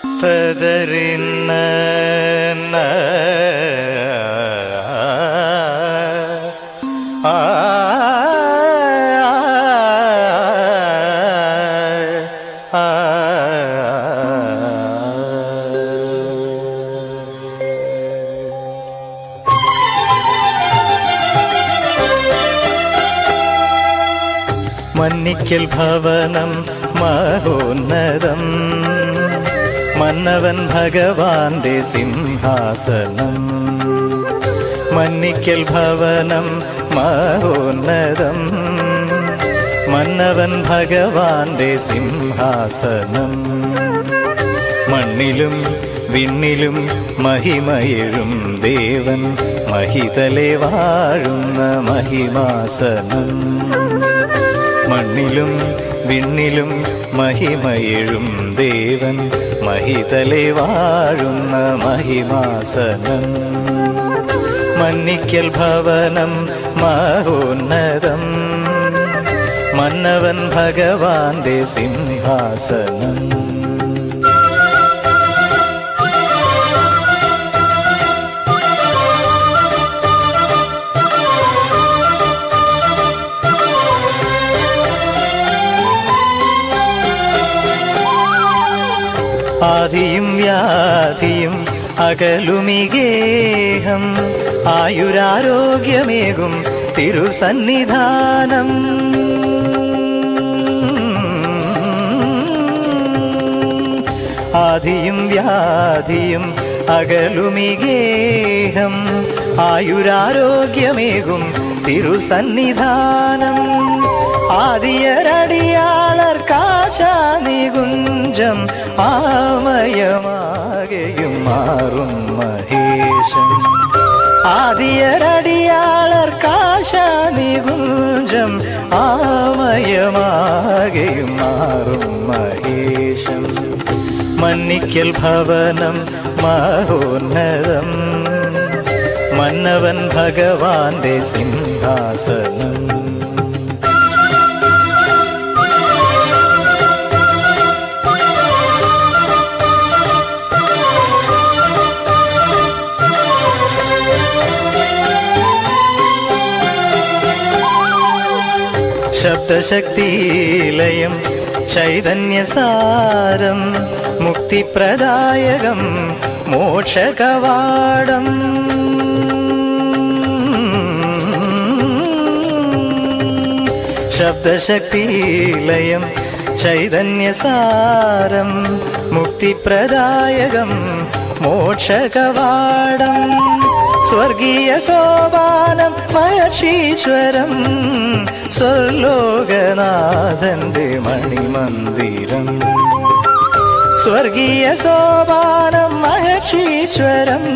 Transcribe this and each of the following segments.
തദറിന്ന ആ മന്നിക്കൽ ഭവനം മഹോന്നതം മന്നവൻ ഭഗവാന്റെ സിംഹാസനം മന്നിക്കൽ ഭവനം മഹോന്നതം മന്നവൻ ഭഗവാന്റെ സിംഹാസനം മണ്ണിലും വിണ്ണിലും മഹിമയെഴും ദേവൻ മഹിതലെ വാഴുന്ന മഹിമാസനം മണ്ണിലും വിണ്ണിലും മഹിമയെഴും ദേവൻ മഹിതലെ വാഴുന്ന മഹിമാസനം മന്നിക്കൽ ഭവനം മഹോന്നതം മന്നവൻ ഭഗവാന്റെ സിംഹാസനം ആദിയും വ്യാധിയും അകലുമിഗേഹം ആയുരാരോഗ്യമേകും തിരുസന്നിധാനം ആദിയും വ്യാധിയും അകലുമിഗേഹം ആയുരാരോഗ്യമേകും തിരുസന്നിധാനം ആദിയരടിയാളർ കാശാനികുഞ്ചം ആമയമാകെയും മാറും മഹേശം ആദിയരടിയാളർ കാശാനികുഞ്ചം ആമയമാകെയും മാറും മഹേശം മന്നിക്കൽ ഭവനം മഹോന്നതം മന്നവൻ ഭഗവാന്റെ സിംഹാസനം ശബ്ദശക്തിലയം ചൈതന്യസാരം മുക്തിപ്രദായകം മോക്ഷകവാടം ശബ്ദശക്തിലയം ചൈതന്യസാരം മുക്തിപ്രദായകം മോക്ഷകവാടം സ്വർഗീയ സോപാനം മഹർഷീശ്വരം സ്വർലോകനാഥന്റെ മണിമന്ദിരം സ്വർഗീയ സോപാനം മഹർഷീശ്വരം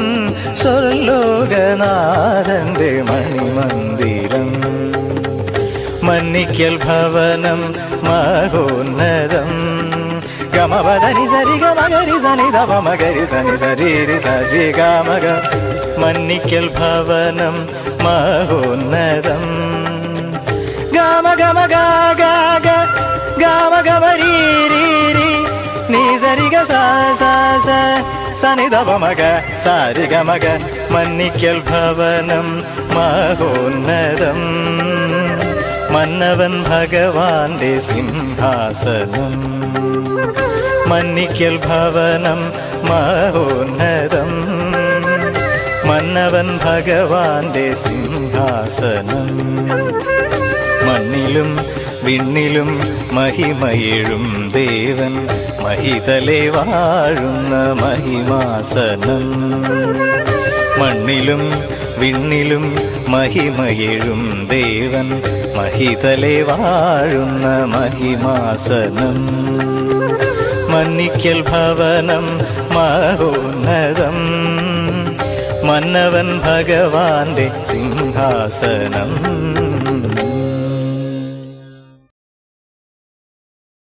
സ്വർലോകനാഥന്റെ മണിമന്ദിരം മന്നിക്കൽ ഭവനം മഹോന്നതം ഗമപദനി സരി ഗമകരി സനി ദവ മകരി സനി സരി സരി ഗമക മന്നിക്കൽ ഭവനം മഹോന്നതം ഗമ ഗമ ഗ ഗ ഗ ഗമ ഗമ രീ രീ രീ നീ സരി ഗ സ സ സ സനി ദവ മക സാരി ഗമക മന്നിക്കൽ ഭവനം മഹോന്നതം മന്നവൻ ഭഗവാന്റെ സിംഹാസനം മന്നിക്കൽ ഭവനം മഹോന്നതം മന്നവൻ ഭഗവാന്റെ സിംഹാസനം മണ്ണിലും വിണ്ണിലും മഹിമയെഴും ദേവൻ മഹിതലെ വാഴുന്ന മഹിമാസനം മണ്ണിലും വിണ്ണിലും മഹിമയെഴും ദേവൻ മഹിതലെ വാഴുന്ന മഹിമാസനം മന്നിക്കൽ ഭവനം മഹോന്നതം മന്നവൻ ഭഗവാന്റെ സിംഹാസനം